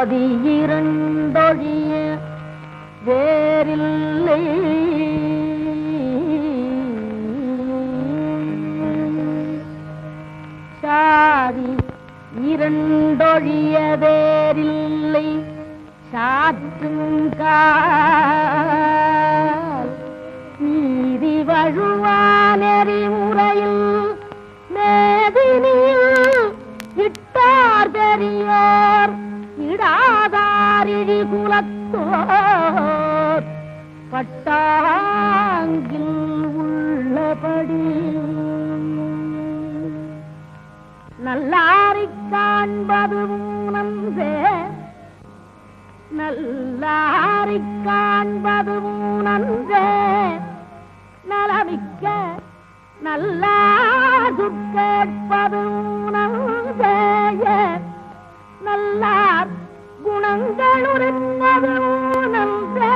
சாதி இரண்டொழிய வேறில்லை சாதி இரண்டொழிய வேறில்லை சாற்றுங்கால் நீதி வழுவானெறி முறையில் மேதினியில் இட்டார் பெரியோர் இடாதாரிழி குலத்தோர் பட்டாங்கில் உள்ளபடி நல்லாரிக் காண்பது நன்றே நல்லாரிக் காண்பது நன்றே நலமிக்க நல்லாது கேட்பது நன்றே நல்லார் குணங்களுரைப்பது நன்றே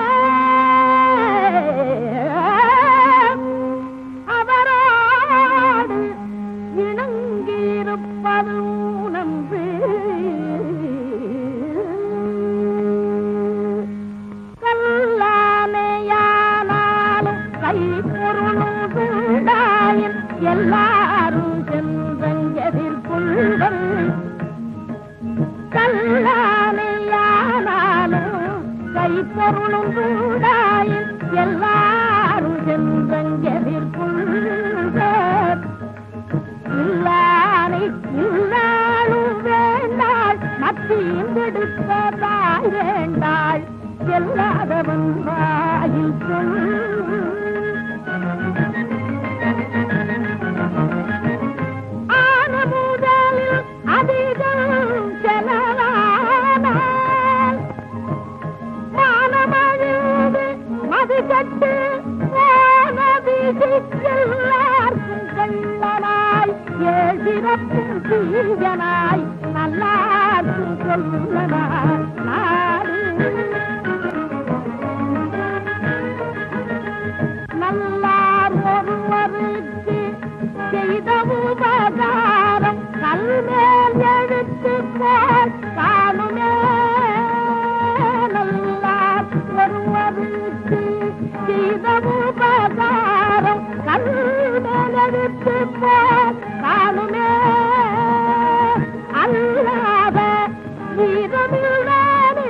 அவரோடு இணங்கியிருப்பது நன்று கல்லாமையானாலும் கை பொருளும் சூடாயின் எல்லாரும் சென்றெதிர்கொள்வர் கல்லாமையானாலும் கை பொருளும் சூடாயின் எல்லாரும் சென்றெதிர்கொள்வர் இல்லானை இல்லாளும் வேண்டாள் மத்தியும் விடுப்பதாய் வேண்டாள் எல்லாதவன் வாயில் சொல் ஆன முதலில் அதிகம் செலவானால் மானமழிந்து மது கட்டு எல்லாருக்கும் கள்ளனாய் ஏழிறப்பும் தீயனாய் நல்லாருக்கும் சொல்லனாய் நாடு நல்லார் ஒருவருக்கு செய்த உபகாரம் கல்மேல் எழுத்து போல் காணுமே நல்லார் ஒருவருக்கு செய்த உபகாரம் கல்மேல் எழுத்து போல் காணுமே அல்லாத வீரமில்லாத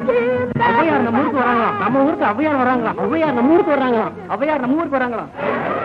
ஔவையார் நம்ம ஊருக்கு வராங்களா நம்ம ஊருக்கு ஔவையார் வராங்களா ஔவையார் நம்ம ஊருக்கு வராங்களா ஔவையார் நம்ம ஊருக்கு வராங்களா